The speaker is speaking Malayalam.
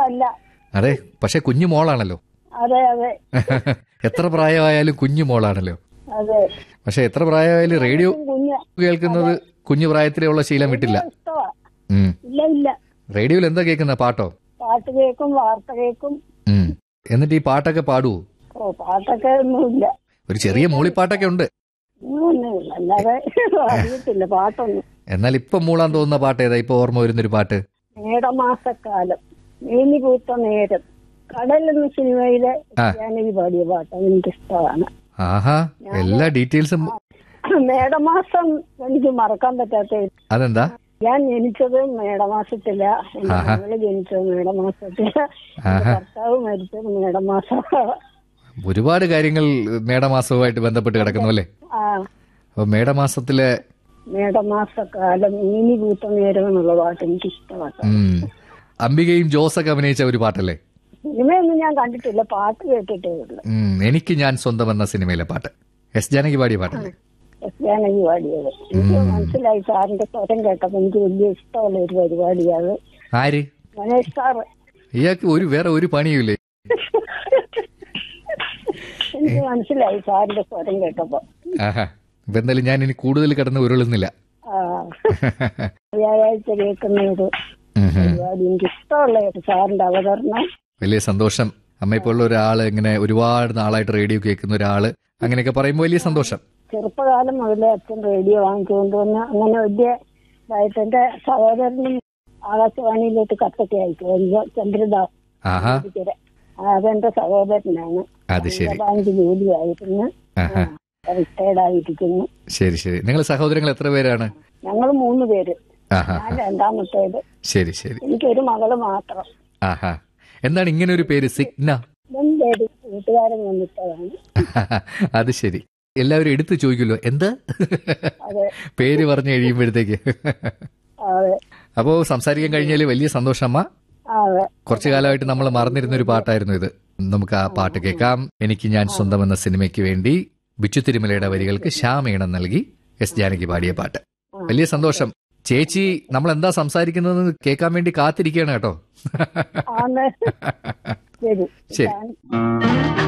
അല്ല അതെ പക്ഷെ കുഞ്ഞു മോളാണല്ലോ അതെ അതെ എത്ര പ്രായമായാലും കുഞ്ഞു മോളാണല്ലോ അതെ പക്ഷെ എത്ര പ്രായമായാലും റേഡിയോ കുഞ്ഞ് കേൾക്കുന്നത് കുഞ്ഞു പ്രായത്തിലുള്ള ശീലം വിട്ടില്ല ഇഷ്ടമാ ഉം. ഇല്ല ഇല്ല റേഡിയോയിൽ എന്താ കേൾക്കുന്ന പാട്ടോ പാട്ട് കേൾക്കും വാർത്ത കേൾക്കും ഉം. എന്നിട്ട് ഈ പാട്ടൊക്കെ പാടുവോ ഓ പാട്ടൊക്കെ ഒന്നുമില്ല ഒരു ചെറിയ മൂളിപ്പാട്ടൊക്കെ ഉണ്ട് ഒന്നുമില്ല അല്ലാതെ അറിയത്തില്ല പാട്ടൊന്നും എന്നാൽ ഇപ്പൊ മൂളാൻ തോന്നുന്ന പാട്ട് ഏതാ ഇപ്പൊ ഓർമ്മ വരുന്നൊരു പാട്ട് മേടമാസക്കാലം മേനി പൂത്ത നേരം കടൽ എന്ന സിനിമയിലെ ആ. ജാനകി പാടിയ പാട്ട് എനിക്കിഷ്ടമാണ് ആഹാ എല്ലാ ഡീറ്റെയിൽസും മേടമാസം എനിക്ക് മറക്കാൻ പറ്റാത്ത അതെന്താ ഞാൻ ജനിച്ചത് മേടമാസത്തില എന്റെ ആഹാ. മകള് ജനിച്ചത് മേടമാസത്തില എന്റെ ആഹാ. ഭർത്താവ് മരിച്ചത് മേടമാസം ഒരുപാട് കാര്യങ്ങൾ മേടമാസവുമായിട്ട് ബന്ധപ്പെട്ട് കിടക്കുന്നു അല്ലേ ആ അപ്പൊ മേടമാസത്തിലെ മേടമാസക്കാലം ഇനി പൂത്ത നേരം എന്നുള്ള പാട്ട് എനിക്ക് ഇഷ്ടമാണ് ഉം, അംബികയും ജോസൊക്കെ അഭിനയിച്ച ഒരു പാട്ടല്ലേ സിനിമയൊന്നും ഞാൻ കണ്ടിട്ടില്ല പാട്ട് കേട്ടിട്ടേ ഉള്ളു ഉം, എനിക്ക് ഞാൻ സ്വന്തം എന്ന സിനിമയിലെ പാട്ട് എസ് ജാനകി പാടിയ പാട്ടല്ലേ എസ് ജാനകി പാടിയത് എനിക്ക് മനസ്സിലായി സാറിന്റെ സ്വരം കേട്ടപ്പോ എനിക്ക് വലിയ ഇഷ്ടമുള്ള ഒരു പരിപാടിയാണ് ആര് മനേഷ് സാറ് ഇയാൾക്ക് ഒരു വേറെ ഒരു പണിയുമില്ലേ എനിക്ക് മനസ്സിലായി സാറിന്റെ സ്വരം കേട്ടപ്പോ ആഹാ ഇപ്പൊ എന്തായാലും ഞാൻ ഇനി കൂടുതൽ കിടന്ന് ഉരുളുന്നില്ല ആ വ്യാഴാഴ്ച കേൾക്കുന്ന ഒരു ഉം, ഉം. പരിപാടി എനിക്ക് ഇഷ്ടമുള്ള ഒരു സാറിന്റെ അവതരണം വലിയ സന്തോഷം അമ്മയെപ്പോലുള്ള ഒരാള് ഇങ്ങനെ ഒരുപാട് നാളായിട്ട് റേഡിയോ കേൾക്കുന്ന ഒരാള് അങ്ങനെയൊക്കെ പറയുമ്പോൾ വലിയ സന്തോഷം ചെറുപ്പകാലം മുതലേ അച്ഛൻ റേഡിയോ വാങ്ങിച്ചുകൊണ്ട് വന്ന് അങ്ങനെ വലിയ ഇതായിട്ട് എന്റെ സഹോദരനും ആകാശവാണിയിലോട്ട് കത്തൊക്കെ അയക്കും ചന്ദ്രദാസ് ആഹാ ഇരിക്കരെ. ആ, അതെന്റെ സഹോദരനാണ് അത് ശരി ബാങ്ക് ജോലിയായിരുന്നു ആഹാ റിട്ടയർഡ് ആയിരിക്കുന്നു ശരി ശരി നിങ്ങൾ സഹോദരങ്ങൾ എത്ര പേരാണ് ഞങ്ങൾ മൂന്ന് പേര് ആഹാ ഞാൻ രണ്ടാമത്തേത് ശരി ശരി എനിക്കൊരു മകള് മാത്രം ആഹാ എന്താണ് ഇങ്ങനെ ഒരു പേര് സിഗ്ന രണ്ടുപേര് വീട്ടുകാരൻ വന്നിട്ടതാണ് അത് ശരി എല്ലാവരും എടുത്തു ചോദിക്കുമല്ലോ എന്താ അതെ പേര് പറഞ്ഞു കഴിയുമ്പോഴത്തേക്ക് അതെ അപ്പോ സംസാരിക്കാൻ കഴിഞ്ഞാൽ വലിയ സന്തോഷം അമ്മ അതെ കുറച്ചു കാലമായിട്ട് നമ്മൾ മറന്നിരുന്ന ഒരു പാട്ടായിരുന്നു ഇത് നമുക്ക് ആ പാട്ട് കേൾക്കാം എനിക്ക് ഞാൻ സ്വന്തം എന്ന സിനിമയ്ക്ക് വേണ്ടി ബിച്ചു തിരുമലയുടെ വരികൾക്ക് ശ്യാമീണം നൽകി എസ് ജാനകി പാടിയ പാട്ട് വലിയ സന്തോഷം ചേച്ചി നമ്മൾ എന്താ സംസാരിക്കുന്നതെന്ന് കേൾക്കാൻ വേണ്ടി കാത്തിരിക്കുകയാണ് കേട്ടോ ആണ് ശരി ശരി. താങ്ക്